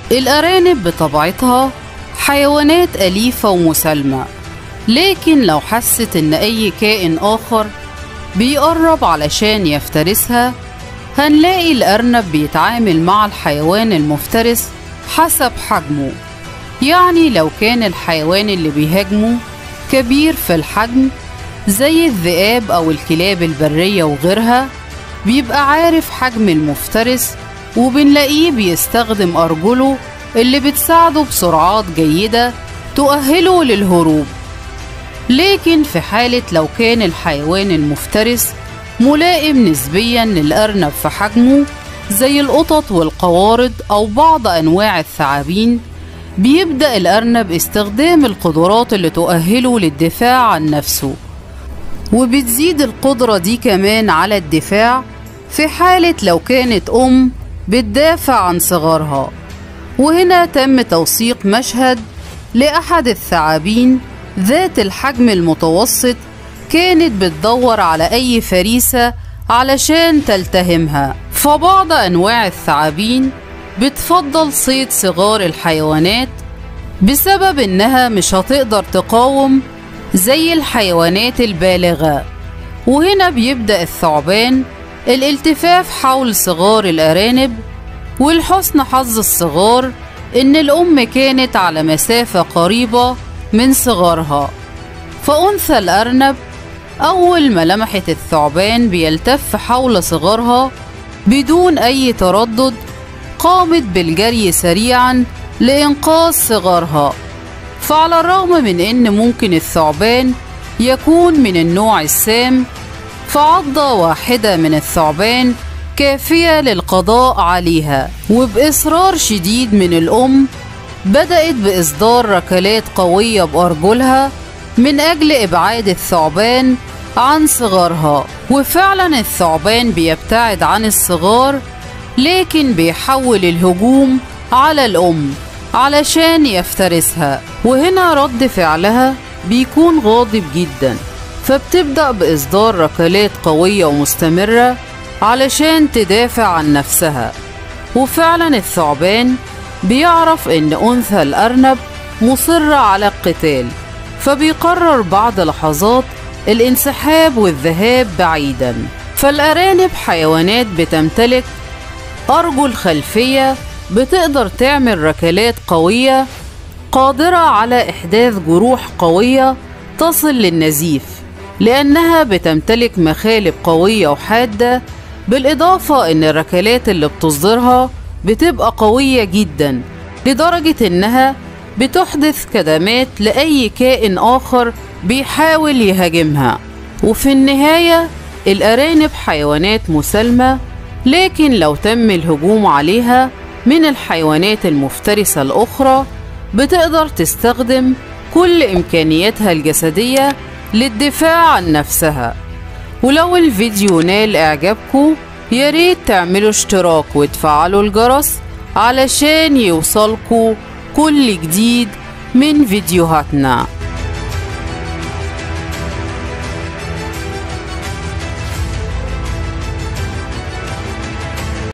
الأرانب بطبيعتها حيوانات أليفة ومسالمة لكن لو حست إن أي كائن آخر بيقرب علشان يفترسها هنلاقي الأرنب بيتعامل مع الحيوان المفترس حسب حجمه يعني لو كان الحيوان اللي بيهاجمه كبير في الحجم زي الذئاب أو الكلاب البرية وغيرها بيبقى عارف حجم المفترس وبنلاقيه بيستخدم أرجله اللي بتساعده بسرعات جيدة تؤهله للهروب لكن في حالة لو كان الحيوان المفترس ملائم نسبيا للأرنب في حجمه زي القطط والقوارض أو بعض أنواع الثعابين بيبدأ الأرنب استخدام القدرات اللي تؤهله للدفاع عن نفسه وبتزيد القدرة دي كمان على الدفاع في حالة لو كانت أم بتدافع عن صغارها وهنا تم توثيق مشهد لأحد الثعابين ذات الحجم المتوسط كانت بتدور على أي فريسة علشان تلتهمها فبعض أنواع الثعابين بتفضل صيد صغار الحيوانات بسبب إنها مش هتقدر تقاوم زي الحيوانات البالغة وهنا بيبدأ الثعبان الالتفاف حول صغار الأرانب ولحسن حظ الصغار إن الأم كانت على مسافة قريبة من صغارها فأنثى الأرنب أول ما لمحت الثعبان بيلتف حول صغارها بدون أي تردد قامت بالجري سريعا لإنقاذ صغارها فعلى الرغم من إن ممكن الثعبان يكون من النوع السام فعضة واحدة من الثعبان كافية للقضاء عليها وبإصرار شديد من الأم بدأت بإصدار ركلات قوية بأرجلها من أجل إبعاد الثعبان عن صغارها وفعلا الثعبان بيبتعد عن الصغار لكن بيحول الهجوم على الأم علشان يفترسها وهنا رد فعلها بيكون غاضب جدا فبتبدأ بإصدار ركلات قوية ومستمرة علشان تدافع عن نفسها وفعلا الثعبان بيعرف إن أنثى الأرنب مصرة على القتال فبيقرر بعد لحظات الانسحاب والذهاب بعيدا فالأرانب حيوانات بتمتلك أرجل خلفية بتقدر تعمل ركلات قوية قادرة على إحداث جروح قوية تصل للنزيف لأنها بتمتلك مخالب قوية وحادة بالإضافة إن الركلات اللي بتصدرها بتبقى قوية جدا لدرجة إنها بتحدث كدمات لأي كائن آخر بيحاول يهاجمها وفي النهاية الأرانب حيوانات مسالمة لكن لو تم الهجوم عليها من الحيوانات المفترسة الأخرى بتقدر تستخدم كل إمكانياتها الجسدية للدفاع عن نفسها ولو الفيديو نال إعجابكم ياريت تعملوا اشتراك وتفعلوا الجرس علشان يوصلكوا كل جديد من فيديوهاتنا